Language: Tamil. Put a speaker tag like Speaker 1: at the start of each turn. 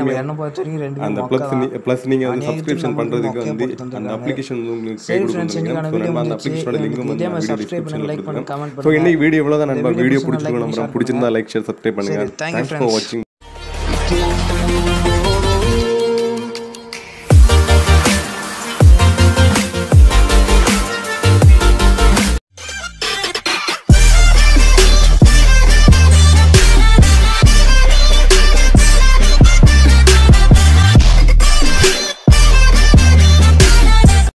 Speaker 1: நம்ம என்ன பொறுத்த வரைக்கும் ரெண்டு
Speaker 2: அந்த ப்ளஸ் ப்ளஸ் நீங்கள் வந்து சப்ஸ்கிரிப்ஷன் பண்ணுறதுக்கு வந்து அந்த அப்ளிகேஷன் வந்து உங்களுக்கு
Speaker 1: சரி
Speaker 2: கேட்டு
Speaker 1: ஃப்ரெண்ட்ஸ்
Speaker 2: கொடுத்துருங்க
Speaker 1: இன்னைக்கான
Speaker 2: ஸோ
Speaker 1: வீடியோ
Speaker 2: நண்பா அந்த
Speaker 1: முடிஞ்சிச்சு
Speaker 2: அப்ளிகேஷனோட லிங்க் வந்து
Speaker 1: இதே
Speaker 2: நான்
Speaker 1: மாதிரி
Speaker 2: வீடியோ
Speaker 1: சப்ஸ்கிரைப் பண்ணுங்க
Speaker 2: டிஸ்கிரிப்ஷனில்
Speaker 1: லைக் பண்ணுங்க
Speaker 2: கொடுத்துருக்கேன்
Speaker 1: கமெண்ட்
Speaker 2: ஸோ
Speaker 1: பண்ணுங்க
Speaker 2: இன்னைக்கு வீடியோ எவ்வளோ தான் நண்பா
Speaker 1: இந்த
Speaker 2: வீடியோ
Speaker 1: video பிடிச்சிருந்தா
Speaker 2: பிடிச்சிருக்கோம்
Speaker 1: like
Speaker 2: நம்புறேன்
Speaker 1: பண்ணுங்க,
Speaker 2: பிடிச்சிருந்தா லைக் ஷேர் சப்ஸ்கிரைப் பண்ணுங்க
Speaker 1: சரி, thank you
Speaker 2: thanks for
Speaker 1: friends.
Speaker 2: வாட்சிங்